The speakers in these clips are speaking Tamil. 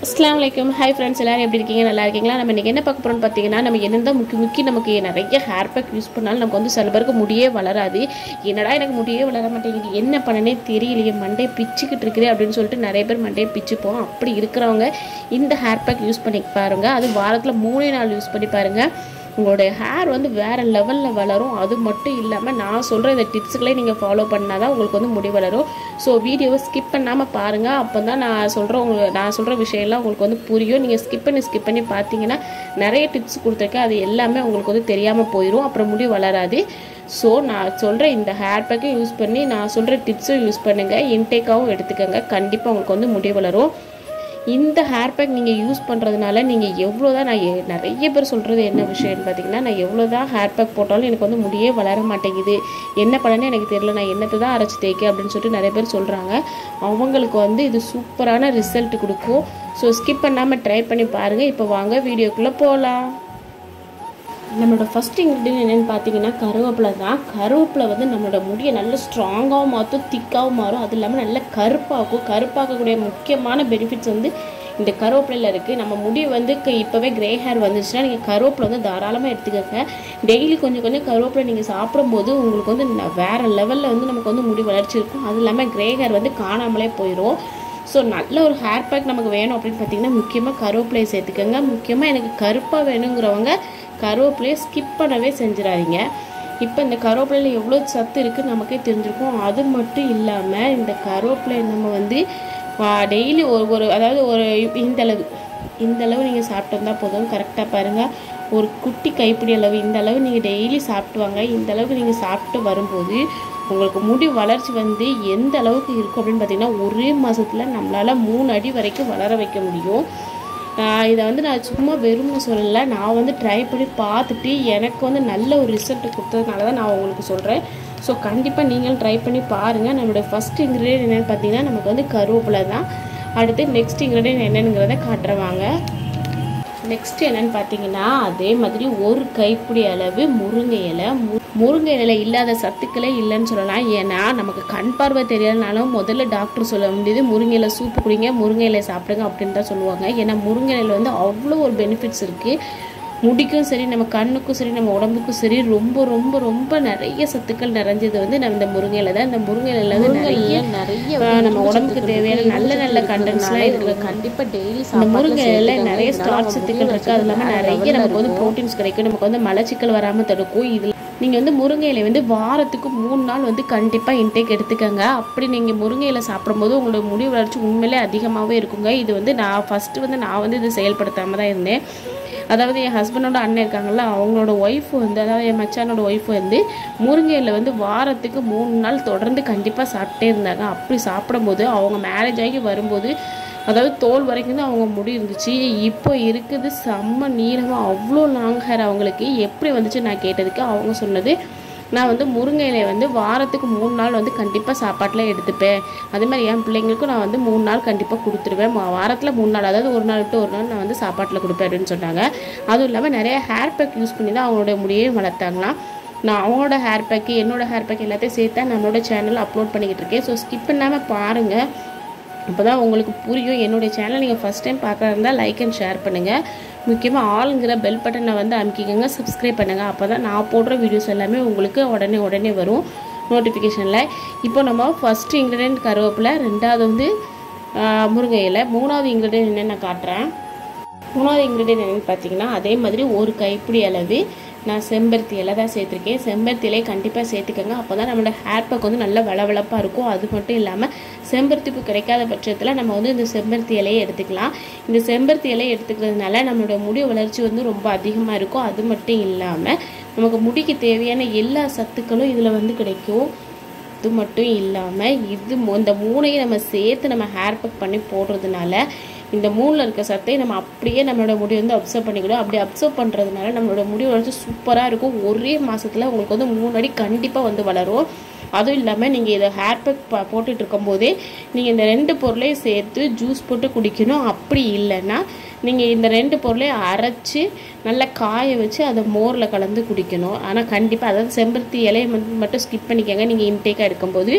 அஸ்லாம் வலைக்கம் ஹாய் ஃப்ரெண்ட்ஸ் எல்லாரும் எப்படி இருக்கீங்க நல்லா இருக்கீங்களா நம்ம இன்றைக்கி என்ன பார்க்க போகிறோம்னு பார்த்தீங்கன்னா நம்ம என்னதான் முக்கி முக்கி நமக்கு நிறைய ஹேர் பேக் யூஸ் பண்ணாலும் நமக்கு வந்து சில பேருக்கு முடியே வளராது என்னடா எனக்கு முடியே வளர மாட்டேங்குது என்ன பண்ணனே தெரியலையே மண்டையை பிச்சுக்கிட்டு இருக்குது அப்படின்னு சொல்லிட்டு நிறைய பேர் மண்டையை பிச்சுப்போம் அப்படி இருக்கிறவங்க இந்த ஹேர் பேக் யூஸ் பண்ணி பாருங்கள் அது வாரத்தில் மூணே நாள் யூஸ் பண்ணி பாருங்கள் உங்களுடைய ஹேர் வந்து வேறு லெவலில் வளரும் அது மட்டும் இல்லாமல் நான் சொல்கிற இந்த டிப்ஸுகளே நீங்கள் ஃபாலோ பண்ணால் தான் உங்களுக்கு வந்து முடி வளரும் ஸோ வீடியோவை ஸ்கிப் பண்ணாமல் பாருங்கள் அப்போ தான் நான் சொல்கிற உங்களுக்கு நான் சொல்கிற விஷயம்லாம் உங்களுக்கு வந்து புரியும் நீங்கள் ஸ்கிப் பண்ணி ஸ்கிப் பண்ணி பார்த்தீங்கன்னா நிறைய டிப்ஸ் கொடுத்துருக்கேன் அது எல்லாமே உங்களுக்கு வந்து தெரியாமல் போயிடும் அப்புறம் முடி வளராது ஸோ நான் சொல்கிற இந்த ஹேர் பேக்கை யூஸ் பண்ணி நான் சொல்கிற டிப்ஸும் யூஸ் பண்ணுங்கள் இன்டேக்காகவும் எடுத்துக்கோங்க கண்டிப்பாக உங்களுக்கு வந்து முடி வளரும் இந்த ஹேர் பேக் நீங்கள் யூஸ் பண்ணுறதுனால நீங்கள் எவ்வளோ தான் நான் எ- நிறைய பேர் சொல்கிறது என்ன விஷயம்னு பார்த்தீங்கன்னா நான் எவ்வளோ தான் ஹேர் பேக் போட்டாலும் எனக்கு வந்து முடியே வளர மாட்டேங்குது என்ன பண்ணனே எனக்கு தெரியல நான் என்னத்தை தான் அரைச்சி தேய்க்க அப்படின்னு சொல்லிட்டு நிறைய பேர் சொல்கிறாங்க அவங்களுக்கு வந்து இது சூப்பரான ரிசல்ட் கொடுக்கும் ஸோ ஸ்கிப் பண்ணாமல் ட்ரை பண்ணி பாருங்கள் இப்போ வாங்க வீடியோக்குள்ளே போகலாம் நம்மளோட ஃபஸ்ட் இன்க்ரீடியன்ட் என்னென்னு பார்த்தீங்கன்னா கருவேப்பிலை தான் கருவேப்பிலை வந்து நம்மளோட முடியை நல்ல ஸ்ட்ராங்காகவும் மாற்றும் திக்காகவும் மாறும் அது இல்லாமல் நல்ல கருப்பாக்கும் கருப்பாக்கக்கூடிய முக்கியமான பெனிஃபிட்ஸ் வந்து இந்த கருவேப்பிலையில் இருக்குது நம்ம முடி வந்து க- இப்போவே கிரே ஹேர் வந்துச்சுன்னா நீங்கள் கருவேப்பிலை வந்து தாராளமாக எடுத்துக்கோங்க டெய்லி கொஞ்சம் கொஞ்சம் கருவேப்பிலை நீங்கள் சாப்பிடும்போது உங்களுக்கு வந்து ந- வேற லெவலில் வந்து நமக்கு வந்து முடி வளர்ச்சி இருக்கும் அது இல்லாமல் கிரே ஹேர் வந்து காணாமலே போயிடும் ஸோ நல்ல ஒரு ஹேர் பேக் நமக்கு வேணும் அப்படின்னு பார்த்தீங்கன்னா முக்கியமாக கருவேப்பிலையை சேர்த்துக்கோங்க முக்கியமாக எனக்கு கருப்பாக வேணுங்கிறவங்க கருவேப்பிலையை ஸ்கிப் பண்ணவே செஞ்சிடாதீங்க இப்போ இந்த கருவேப்பிலையில் எவ்வளோ சத்து இருக்குன்னு நமக்கே தெரிஞ்சிருக்கும் அது மட்டும் இல்லாமல் இந்த கருவேப்பிலை நம்ம வந்து டெய்லி ஒரு ஒரு அதாவது ஒரு இந்த அளவு இந்த அளவு நீங்கள் சாப்பிட்டு வந்தால் போதும் கரெக்டாக பாருங்கள் ஒரு குட்டி கைப்பிடி அளவு இந்த அளவு நீங்கள் டெய்லி சாப்பிட்டு வாங்க இந்த அளவுக்கு நீங்கள் சாப்பிட்டு வரும்போது உங்களுக்கு முடி வளர்ச்சி வந்து எந்த அளவுக்கு இருக்கும் அப்படின்னு பார்த்தீங்கன்னா ஒரே மாதத்தில் நம்மளால் மூணு அடி வரைக்கும் வளர வைக்க முடியும் ஆஹ் இதை வந்து நான் சும்மா வெறும்னு சொல்லலை நான் வந்து ட்ரை பண்ணி பார்த்துட்டு எனக்கு வந்து நல்ல ஒரு ரிசல்ட் கொடுத்ததுனால தான் நான் உங்களுக்கு சொல்கிறேன் ஸோ கண்டிப்பாக நீங்களும் ட்ரை பண்ணி பாருங்கள் நம்மளோட ஃபஸ்ட் இன்க்ரீடியன்ட் என்னென்னு பார்த்தீங்கன்னா நமக்கு வந்து கருவேப்பிலை தான் அடுத்து நெக்ஸ்ட் இன்க்ரீடியன்ட் என்னென்னுங்கிறத காட்டுறவாங்க நெக்ஸ்ட் என்னன்னு பார்த்தீங்கன்னா அதே மாதிரி ஒரு கைப்பிடி அளவு முருங்கை இலை மு- முருங்கை இலையில இல்லாத சத்துக்களே இல்லைன்னு சொல்லலாம் ஏன்னா நமக்கு கண் பார்வை தெரியலனாலும் முதல்ல டாக்டர் சொல்ல வேண்டியது முருங்கை இலை சூப்பு குடிங்க முருங்கை இலை சாப்பிடுங்க அப்படின்னு தான் சொல்லுவாங்க ஏன்னா முருங்கை இலையில வந்து அவ்வளோ ஒரு பெனிஃபிட்ஸ் இருக்குது முடிக்கும் சரி நம்ம கண்ணுக்கும் சரி நம்ம உடம்புக்கும் சரி ரொம்ப ரொம்ப ரொம்ப நிறைய சத்துக்கள் நிறைஞ்சது வந்து நம்ம இந்த முருங்கை இலை தான் இந்த முருங்கை இலையில வந்து நிறைய நிறைய ஆஹ் நம்ம உடம்புக்கு தேவையான நல்ல நல்ல கண்டென்ட்ஸ்லாம் இருக்குது கண்டிப்பா டெய்லி இந்த முருங்கையில நிறைய ஸ்டார்ச் சத்துக்கள் இருக்குது அது இல்லாமல் நிறைய நமக்கு வந்து ப்ரோட்டீன்ஸ் கிடைக்கும் நமக்கு வந்து மலச்சிக்கல் வராமல் தடுக்கும் இதில் நீங்கள் வந்து முருங்கை இலை வந்து வாரத்துக்கு மூணு நாள் வந்து கண்டிப்பாக இன்டேக் எடுத்துக்கோங்க அப்படி நீங்கள் முருங்கை இலை சாப்பிடும்போது உங்களோட முடி வளர்ச்சி உண்மையிலே அதிகமாகவே இருக்குங்க இது வந்து நான் ஃபஸ்ட்டு வந்து நான் வந்து இது செயல்படுத்தாமல் தான் இருந்தேன் அதாவது என் ஹஸ்பண்டோட அண்ணன் இருக்காங்கல்ல அவங்களோட ஒய்ஃப் வந்து அதாவது என் மச்சானோட ஒய்ஃப் வந்து முருங்கையில் வந்து வாரத்துக்கு மூணு நாள் தொடர்ந்து கண்டிப்பாக சாப்பிட்டே இருந்தாங்க அப்படி சாப்பிடும்போது அவங்க மேரேஜ் ஆகி வரும்போது அதாவது தோல் வரைக்கும் தான் அவங்க முடி இருந்துச்சு இப்போ இருக்குது செம்ம நீளமாக அவ்வளோ லாங் ஹேர் அவங்களுக்கு எப்படி வந்துச்சு நான் கேட்டதுக்கு அவங்க சொன்னது நான் வந்து முருங்கை இலையை வந்து வாரத்துக்கு மூணு நாள் வந்து கண்டிப்பாக சாப்பாட்டில் எடுத்துப்பேன் அதே மாதிரி என் பிள்ளைங்களுக்கும் நான் வந்து மூணு நாள் கண்டிப்பாக கொடுத்துருவேன் மா- வாரத்தில் மூணு நாள் அதாவது ஒரு நாள் விட்டு ஒரு நாள் நான் வந்து சாப்பாட்டில் கொடுப்பேன் அப்படின்னு சொன்னாங்க அதுவும் இல்லாமல் நிறைய ஹேர் பேக் யூஸ் பண்ணி தான் அவங்களோட முடியே வளர்த்தாங்களாம் நான் அவங்களோட ஹேர் பேக்கு என்னோட ஹேர் பேக் எல்லாத்தையும் சேர்த்து நம்மளோட சேனல் அப்லோட் பண்ணிக்கிட்டு இருக்கேன் ஸோ ஸ்கிப் பண்ணாமல் பாருங்கள் அப்போ தான் உங்களுக்கு புரியும் என்னுடைய சேனல் நீங்கள் ஃபஸ்ட் டைம் பார்க்குறதா இருந்தால் லைக் அண்ட் ஷேர் பண்ணுங்கள் முக்கியமாக ஆளுங்கிற பெல் பட்டனை வந்து அமுக்கிக்கோங்க சப்ஸ்கிரைப் பண்ணுங்கள் அப்போ தான் நான் போடுற வீடியோஸ் எல்லாமே உங்களுக்கு உடனே உடனே வரும் நோட்டிஃபிகேஷனில் இப்போ நம்ம ஃபஸ்ட்டு இன்க்ரீடியன்ட் கருவேப்பிலை ரெண்டாவது வந்து ஆஹ், முருங்கை இலை மூணாவது இன்க்ரீடியன்ட் என்னென்னு நான் காட்டுறேன் மூணாவது இன்க்ரீடியன்ட் என்னென்னு பார்த்தீங்கன்னா அதே மாதிரி ஒரு கைப்பிடி அளவு நான் செம்பருத்தி இலை தான் சேர்த்துருக்கேன் செம்பருத்தி இலையை கண்டிப்பாக சேர்த்துக்கோங்க அப்போ தான் நம்மளோட ஹேர் பேக் வந்து நல்லா வளவளப்பாக இருக்கும் அது மட்டும் இல்லாமல் செம்பருத்தி பூ கிடைக்காத பட்சத்தில் நம்ம வந்து இந்த செம்பருத்தி இலையை எடுத்துக்கலாம் இந்த செம்பருத்தி இலையை எடுத்துக்கிறதுனால நம்மளோட முடி வளர்ச்சி வந்து ரொம்ப அதிகமாக இருக்கும் அது மட்டும் இல்லாமல் நமக்கு முடிக்கு தேவையான எல்லா சத்துக்களும் இதில் வந்து கிடைக்கும் இது மட்டும் இல்லாமல் இது மு- இந்த மூணையும் நம்ம சேர்த்து நம்ம ஹேர் பேக் பண்ணி போடுறதுனால இந்த மூணில் இருக்க சத்தை நம்ம அப்படியே நம்மளோட முடி வந்து அப்சர்வ் பண்ணிக்கிடும் அப்படி அப்சர்வ் பண்ணுறதுனால நம்மளோட முடி வளர்ச்சி சூப்பராக இருக்கும் ஒரே மாதத்தில் உங்களுக்கு வந்து மூணு அடி கண்டிப்பாக வந்து வளரும் அதுவும் இல்லாமல் நீங்கள் இதை ஹேர் பேக் ப போட்டுட்டு இருக்கும்போதே நீங்கள் இந்த ரெண்டு பொருளையும் சேர்த்து ஜூஸ் போட்டு குடிக்கணும் அப்படி இல்லைன்னா நீங்கள் இந்த ரெண்டு பொருளையும் அரைச்சி நல்லா காய வச்சு அதை மோரில் கலந்து குடிக்கணும் ஆனால் கண்டிப்பாக அதாவது செம்பருத்தி இலையை வந்து மட்டும் ஸ்கிப் பண்ணிக்கோங்க நீங்கள் இன்டேக்காக எடுக்கும்போது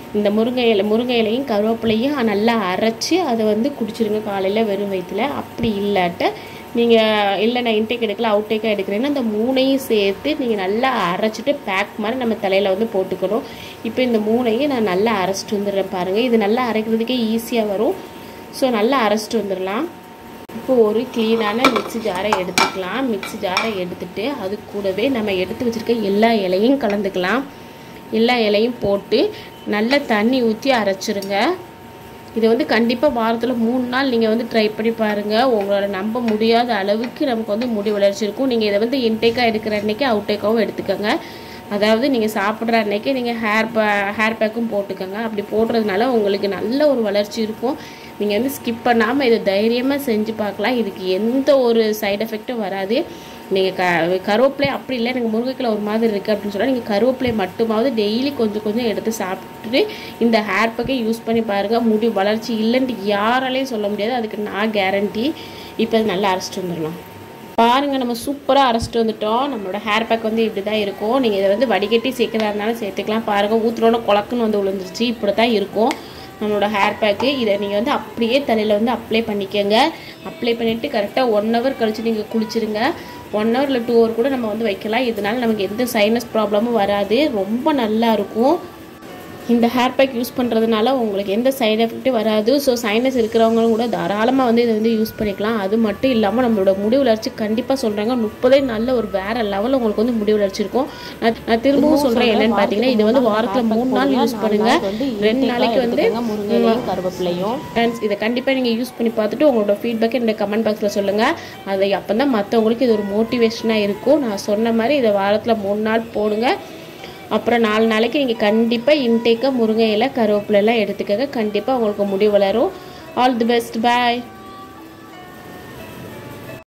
இந்த முருங்கை இலை முருங்கை இலையும் கருவேப்பிலையும் நல்லா அரைச்சி அதை வந்து குடிச்சிருங்க காலையில் வெறும் வயிற்றுல அப்படி இல்லாட்ட நீங்கள் இல்லை நான் இன்டேக் எடுக்கல அவுட்டேக்காக எடுக்கிறேன்னா அந்த மூணையும் சேர்த்து நீங்கள் நல்லா அரைச்சிட்டு பேக் மாதிரி நம்ம தலையில் வந்து போட்டுக்கணும் இப்போ இந்த மூணையும் நான் நல்லா அரைச்சிட்டு வந்துடுறேன் பாருங்கள் இது நல்லா அரைக்கிறதுக்கே ஈஸியாக வரும் ஸோ நல்லா அரைச்சிட்டு வந்துடலாம் இப்போ ஒரு க்ளீனான மிக்ஸி ஜாரை எடுத்துக்கலாம் மிக்ஸி ஜாரை எடுத்துட்டு அது கூடவே நம்ம எடுத்து வச்சுருக்க எல்லா இலையும் கலந்துக்கலாம் எல்லா இலையும் போட்டு நல்லா தண்ணி ஊற்றி அரைச்சிருங்க இது வந்து கண்டிப்பாக வாரத்தில் மூணு நாள் நீங்கள் வந்து ட்ரை பண்ணி பாருங்கள் உங்களோட நம்ப முடியாத அளவுக்கு நமக்கு வந்து முடி வளர்ச்சி இருக்கும் நீங்கள் இதை வந்து இன்டேக்காக எடுக்கிற அன்னைக்கு அவுட்டேக்காகவும் எடுத்துக்கோங்க அதாவது நீங்கள் சாப்பிட்ற அன்னைக்கு நீங்கள் ஹேர் பே ஹேர் பேக்கும் போட்டுக்கோங்க அப்படி போடுறதுனால உங்களுக்கு நல்ல ஒரு வளர்ச்சி இருக்கும் நீங்கள் வந்து ஸ்கிப் பண்ணாமல் இதை தைரியமாக செஞ்சு பார்க்கலாம் இதுக்கு எந்த ஒரு சைடு எஃபெக்ட்டும் வராது நீங்கள் க கருவேப்பிலை அப்படி இல்லை எனக்கு முருங்கைக்கில் ஒரு மாதிரி இருக்குது அப்படின்னு சொன்னால் நீங்கள் கருவேப்பிலை மட்டுமாவது டெய்லி கொஞ்சம் கொஞ்சம் எடுத்து சாப்பிட்டுட்டு இந்த ஹேர் பேக்கை யூஸ் பண்ணி பாருங்கள் முடி வளர்ச்சி இல்லைன்ட்டு யாராலையும் சொல்ல முடியாது அதுக்கு நான் கேரண்டி இப்போ அது நல்லா அரைச்சிட்டு வந்துடலாம் பாருங்கள் நம்ம சூப்பராக அரைச்சிட்டு வந்துட்டோம் நம்மளோட ஹேர் பேக் வந்து இப்படி தான் இருக்கும் நீங்கள் இதை வந்து வடிகட்டி சேர்க்கறதா இருந்தாலும் சேர்த்துக்கலாம் பாருங்கள் ஊற்றுறோன்னு குழக்குன்னு வந்து விழுந்துருச்சு இப்படி தான் இருக்கும் நம்மளோட ஹேர் பேக்கு இதை நீங்கள் வந்து அப்படியே தலையில் வந்து அப்ளை பண்ணிக்கோங்க அப்ளை பண்ணிவிட்டு கரெக்டாக ஒன் ஹவர் கழிச்சு நீங்கள் குளிச்சிருங்க ஒன் ஹவர் இல்லை டூ ஹவர் கூட நம்ம வந்து வைக்கலாம் இதனால நமக்கு எந்த சைனஸ் ப்ராப்ளமும் வராது ரொம்ப நல்லா இருக்கும் இந்த ஹேர் பேக் யூஸ் பண்ணுறதுனால உங்களுக்கு எந்த சைடு எஃபெக்ட்டும் வராது ஸோ சைனஸ் இருக்கிறவங்களும் கூட தாராளமாக வந்து இதை வந்து யூஸ் பண்ணிக்கலாம் அது மட்டும் இல்லாமல் நம்மளோட முடி வளர்ச்சி கண்டிப்பாக சொல்கிறாங்க முப்பதே நல்ல ஒரு வேறு லெவலில் உங்களுக்கு வந்து முடி வளர்ச்சி இருக்கும் நான் நான் திரும்பவும் சொல்கிறேன் என்னென்னு பார்த்தீங்கன்னா இது வந்து வாரத்தில் மூணு நாள் யூஸ் பண்ணுங்கள் ரெண்டு நாளைக்கு வந்து முருங்கையும் கருவேப்பிலையும் ஃப்ரெண்ட்ஸ் இதை கண்டிப்பாக நீங்கள் யூஸ் பண்ணி பார்த்துட்டு உங்களோட ஃபீட்பேக் என்னோட கமெண்ட் பாக்ஸில் சொல்லுங்கள் அதை அப்போ தான் மற்றவங்களுக்கு இது ஒரு மோட்டிவேஷனாக இருக்கும் நான் சொன்ன மாதிரி இதை வாரத்தில் மூணு நாள் போடுங்க அப்புறம் நாலு நாளைக்கு நீங்கள் கண்டிப்பாக இன்டேக்காக முருங்கை இலை கருவேப்பிலை எல்லாம் எடுத்துக்கங்க கண்டிப்பாக உங்களுக்கு முடி வளரும் ஆல் தி பெஸ்ட் பாய்